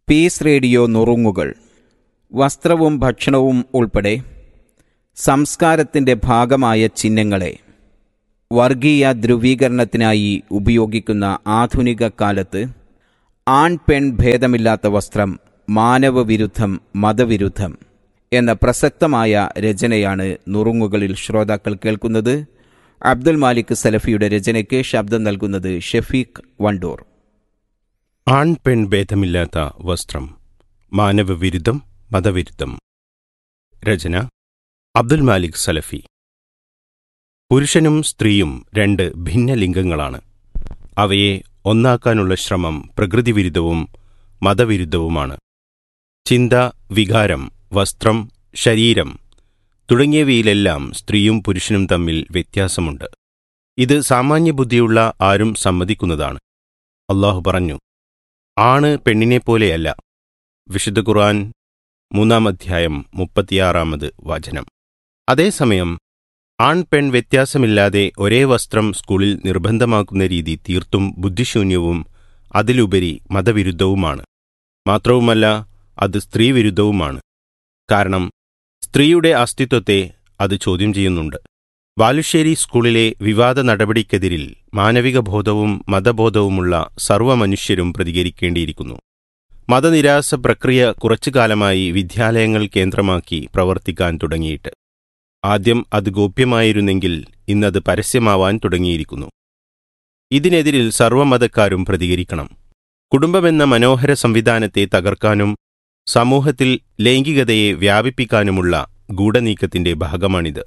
Piece radio നുറുങ്ങുകൾ വസ്ത്രവും ഭക്ഷണവും ഉൾപ്പെടെ സംസ്കാരത്തിൻ്റെ ഭാഗമായ ചിഹ്നങ്ങളെ വർഗീയ ധ്രുവീകരണത്തിനായി ഉപയോഗിക്കുന്ന ആധുനിക കാലത്ത് ആൺ പെൺ ഭേദമില്ലാത്ത വസ്ത്രം മാനവവിരുദ്ധം മതവിരുദ്ധം എന്ന പ്രസക്തമായ രചനയാണ് നുറുങ്ങുകളിൽ ശ്രോതാക്കൾ കേൾക്കുന്നത് അബ്ദുൽ മാലിക് സലഫിയുടെ രചനയ്ക്ക് ശബ്ദം നൽകുന്നത് ഷെഫീഖ് വണ്ടൂർ ആൺ പെൺ ഭേദമില്ലാത്ത വസ്ത്രം മാനവവിരുദ്ധം മതവിരുദ്ധം രചന അബ്ദുൽ മാലിക് സലഫി പുരുഷനും സ്ത്രീയും രണ്ട് ഭിന്ന ലിംഗങ്ങളാണ് അവയെ ഒന്നാക്കാനുള്ള ശ്രമം പ്രകൃതിവിരുദ്ധവും മതവിരുദ്ധവുമാണ് ചിന്ത വികാരം വസ്ത്രം ശരീരം തുടങ്ങിയവയിലെല്ലാം സ്ത്രീയും പുരുഷനും തമ്മിൽ വ്യത്യാസമുണ്ട് ഇത് സാമാന്യബുദ്ധിയുള്ള ആരും സമ്മതിക്കുന്നതാണ് അള്ളാഹു പറഞ്ഞു ആണ് പെണ്ണിനെപ്പോലെയല്ല വിശുദ്ധ ഖുർആൻ മൂന്നാം അധ്യായം മുപ്പത്തിയാറാമത് വചനം അതേസമയം ആൺ പെൺ വ്യത്യാസമില്ലാതെ ഒരേ വസ്ത്രം സ്കൂളിൽ നിർബന്ധമാക്കുന്ന രീതി തീർത്തും ബുദ്ധിശൂന്യവും അതിലുപരി മതവിരുദ്ധവുമാണ് മാത്രവുമല്ല അത് സ്ത്രീവിരുദ്ധവുമാണ് കാരണം സ്ത്രീയുടെ അസ്തിത്വത്തെ അത് ചോദ്യം ചെയ്യുന്നുണ്ട് ബാലുശ്ശേരി സ്കൂളിലെ വിവാദ നടപടിക്കെതിരിൽ മാനവിക ബോധവും മതബോധവുമുള്ള സർവ്വമനുഷ്യരും പ്രതികരിക്കേണ്ടിയിരിക്കുന്നു മതനിരാസ പ്രക്രിയ കുറച്ചുകാലമായി വിദ്യാലയങ്ങൾ കേന്ദ്രമാക്കി പ്രവർത്തിക്കാൻ തുടങ്ങിയിട്ട് ആദ്യം അത് ഗോപ്യമായിരുന്നെങ്കിൽ ഇന്നത് പരസ്യമാവാൻ തുടങ്ങിയിരിക്കുന്നു ഇതിനെതിരിൽ സർവ്വമതക്കാരും പ്രതികരിക്കണം കുടുംബമെന്ന മനോഹര സംവിധാനത്തെ തകർക്കാനും സമൂഹത്തിൽ ലൈംഗികതയെ വ്യാപിപ്പിക്കാനുമുള്ള ഗൂഢനീക്കത്തിന്റെ ഭാഗമാണിത്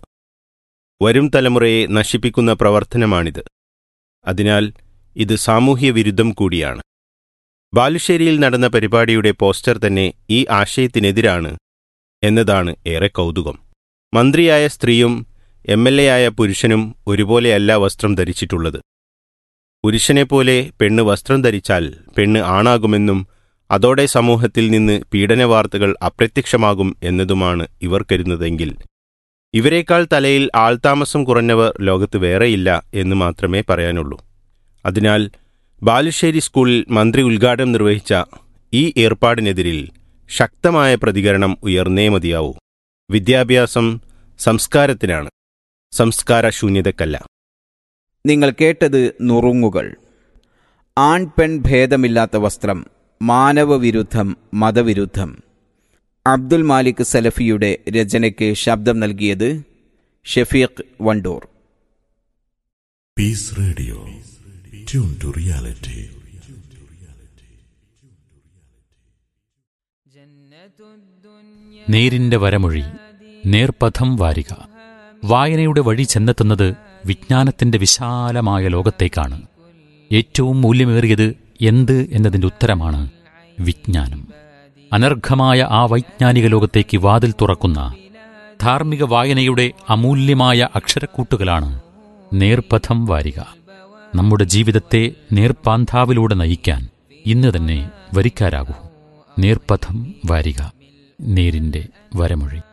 വരും തലമുറയെ നശിപ്പിക്കുന്ന പ്രവർത്തനമാണിത് അതിനാൽ ഇത് സാമൂഹ്യ വിരുദ്ധം കൂടിയാണ് ബാലുശ്ശേരിയിൽ നടന്ന പരിപാടിയുടെ പോസ്റ്റർ തന്നെ ഈ ആശയത്തിനെതിരാണ് എന്നതാണ് ഏറെ കൗതുകം മന്ത്രിയായ സ്ത്രീയും എം എൽ എ ആയ പുരുഷനും ഒരുപോലെയല്ല വസ്ത്രം ധരിച്ചിട്ടുള്ളത് പുരുഷനെപ്പോലെ പെണ്ണ് വസ്ത്രം ധരിച്ചാൽ പെണ്ണ് ആണാകുമെന്നും അതോടെ സമൂഹത്തിൽ നിന്ന് പീഡനവാർത്തകൾ അപ്രത്യക്ഷമാകും എന്നതുമാണ് ഇവർ കരുതുന്നതെങ്കിൽ ഇവരെക്കാൾ തലയിൽ ആൾതാമസം കുറഞ്ഞവർ ലോകത്ത് വേറെയില്ല എന്ന് മാത്രമേ പറയാനുള്ളൂ അതിനാൽ ബാലുശ്ശേരി സ്കൂളിൽ മന്ത്രി ഉദ്ഘാടനം നിർവഹിച്ച ഈ ഏർപ്പാടിനെതിരിൽ ശക്തമായ പ്രതികരണം ഉയർന്നേ മതിയാവൂ വിദ്യാഭ്യാസം സംസ്കാരത്തിനാണ് സംസ്കാര ശൂന്യതക്കല്ല നിങ്ങൾ കേട്ടത് നുറുങ്ങുകൾ ആൺ പെൺ ഭേദമില്ലാത്ത വസ്ത്രം മാനവവിരുദ്ധം മതവിരുദ്ധം അബ്ദുൽ മാലിക് സലഫിയുടെ രചനയ്ക്ക് ശബ്ദം നൽകിയത് Shefeeq Wandoor Peace Radio. Tune to reality. നേരിന്റെ വരമൊഴി നേർപഥം വാരിക വായനയുടെ വഴി ചെന്നെത്തുന്നത് വിജ്ഞാനത്തിന്റെ വിശാലമായ ലോകത്തേക്കാണ് ഏറ്റവും മൂല്യമേറിയത് എന്ത് എന്നതിന്റെ ഉത്തരമാണ് വിജ്ഞാനം അനർഘമായ ആ വൈജ്ഞാനിക ലോകത്തേക്ക് വാതിൽ തുറക്കുന്ന ധാർമ്മിക വായനയുടെ അമൂല്യമായ അക്ഷരക്കൂട്ടുകളാണ് നേർപഥം വാരിക നമ്മുടെ ജീവിതത്തെ നേർപ്പാന്താവിലൂടെ നയിക്കാൻ ഇന്ന് തന്നെ വരിക്കാരാകൂ നേർപഥം വാരിക നേരിന്റെ വരമൊഴി